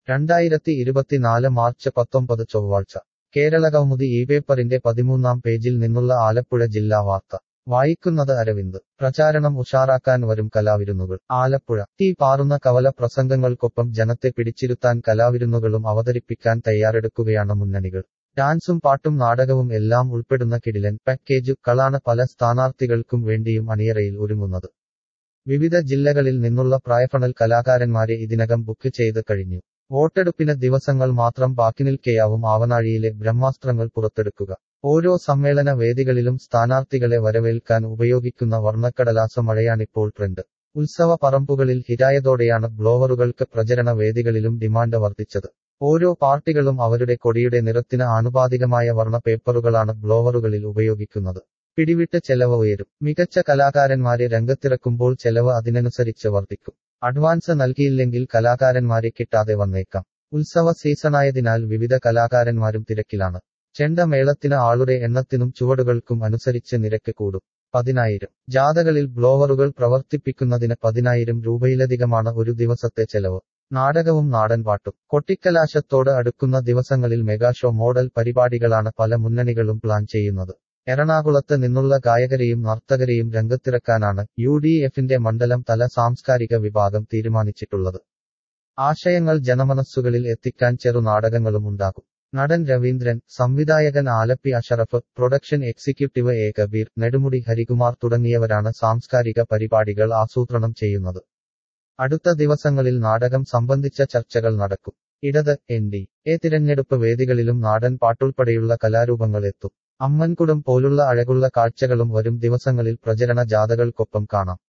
രണ്ടായിരത്തി ഇരുപത്തിനാല് മാർച്ച് പത്തൊമ്പത് ചൊവ്വാഴ്ച കേരളകൗമുദി ഈ പേപ്പറിന്റെ പതിമൂന്നാം പേജിൽ നിന്നുള്ള ആലപ്പുഴ ജില്ലാ വാർത്ത വായിക്കുന്നത് അരവിന്ദ് പ്രചാരണം ഉഷാറാക്കാൻ വരും കലാവിരുന്നുകൾ ആലപ്പുഴ തീ പാറുന്ന കവല പ്രസംഗങ്ങൾക്കൊപ്പം ജനത്തെ പിടിച്ചിരുത്താൻ കലാവിരുന്നുകളും അവതരിപ്പിക്കാൻ തയ്യാറെടുക്കുകയാണ് മുന്നണികൾ ഡാൻസും പാട്ടും നാടകവും എല്ലാം ഉൾപ്പെടുന്ന കിടിലൻ പാക്കേജുകളാണ് പല സ്ഥാനാർത്ഥികൾക്കും വേണ്ടിയും അണിയറയിൽ ഒരുങ്ങുന്നത് വിവിധ ജില്ലകളിൽ നിന്നുള്ള പ്രായഫണൽ കലാകാരന്മാരെ ഇതിനകം ബുക്ക് ചെയ്ത് കഴിഞ്ഞു വോട്ടെടുപ്പിന് ദിവസങ്ങൾ മാത്രം ബാക്കി നിൽക്കെയാവും ആവനാഴിയിലെ ബ്രഹ്മാസ്ത്രങ്ങൾ പുറത്തെടുക്കുക ഓരോ സമ്മേളന വേദികളിലും സ്ഥാനാർത്ഥികളെ വരവേൽക്കാൻ ഉപയോഗിക്കുന്ന വർണ്ണക്കടലാസ മഴയാണിപ്പോൾ ട്രെൻഡ് ഉത്സവ പറമ്പുകളിൽ ഹിരായതോടെയാണ് ബ്ലോവറുകൾക്ക് പ്രചരണ വേദികളിലും ഡിമാൻഡ് വർദ്ധിച്ചത് ഓരോ പാർട്ടികളും അവരുടെ കൊടിയുടെ നിറത്തിന് ആനുപാതികമായ വർണ്ണ പേപ്പറുകളാണ് ബ്ലോവറുകളിൽ ഉപയോഗിക്കുന്നത് പിടിവിട്ട് ചെലവ് ഉയരും മികച്ച കലാകാരന്മാരെ രംഗത്തിറക്കുമ്പോൾ ചെലവ് അതിനനുസരിച്ച് വർദ്ധിക്കും അഡ്വാൻസ് നൽകിയില്ലെങ്കിൽ കലാകാരന്മാരെ കിട്ടാതെ വന്നേക്കാം ഉത്സവ സീസണായതിനാൽ വിവിധ കലാകാരന്മാരും തിരക്കിലാണ് ചെണ്ട മേളത്തിന് ആളുടെ എണ്ണത്തിനും ചുവടുകൾക്കും അനുസരിച്ച് നിരക്ക് കൂടും പതിനായിരം ജാഥകളിൽ ബ്ലോവറുകൾ പ്രവർത്തിപ്പിക്കുന്നതിന് പതിനായിരം രൂപയിലധികമാണ് ഒരു ദിവസത്തെ ചെലവ് നാടകവും നാടൻ പാട്ടും കൊട്ടിക്കലാശത്തോട് അടുക്കുന്ന ദിവസങ്ങളിൽ മെഗാഷോ മോഡൽ പരിപാടികളാണ് പല മുന്നണികളും പ്ലാൻ ചെയ്യുന്നത് എറണാകുളത്ത് നിന്നുള്ള ഗായകരെയും നർത്തകരെയും രംഗത്തിറക്കാനാണ് യു ഡി എഫിന്റെ മണ്ഡലം തല സാംസ്കാരിക വിഭാഗം തീരുമാനിച്ചിട്ടുള്ളത് ആശയങ്ങൾ ജനമനസ്സുകളിൽ എത്തിക്കാൻ ചെറുനാടകങ്ങളും ഉണ്ടാകും നടൻ രവീന്ദ്രൻ സംവിധായകൻ Alleppey Ashraf production executive A Kabeer Nedumudi Harikumar തുടങ്ങിയവരാണ് സാംസ്കാരിക പരിപാടികൾ ആസൂത്രണം ചെയ്യുന്നത് അടുത്ത ദിവസങ്ങളിൽ നാടകം സംബന്ധിച്ച ചർച്ചകൾ നടക്കും ഇടത് എൻ ഡി എ തിരഞ്ഞെടുപ്പ് വേദികളിലും നാടൻ പാട്ടുൾപ്പെടെയുള്ള കലാരൂപങ്ങൾ എത്തും അമ്മൻകുടം പോലുള്ള അഴകുള്ള കാഴ്ചകളും വരും ദിവസങ്ങളിൽ പ്രചരണ ജാഥകൾക്കൊപ്പം കാണാം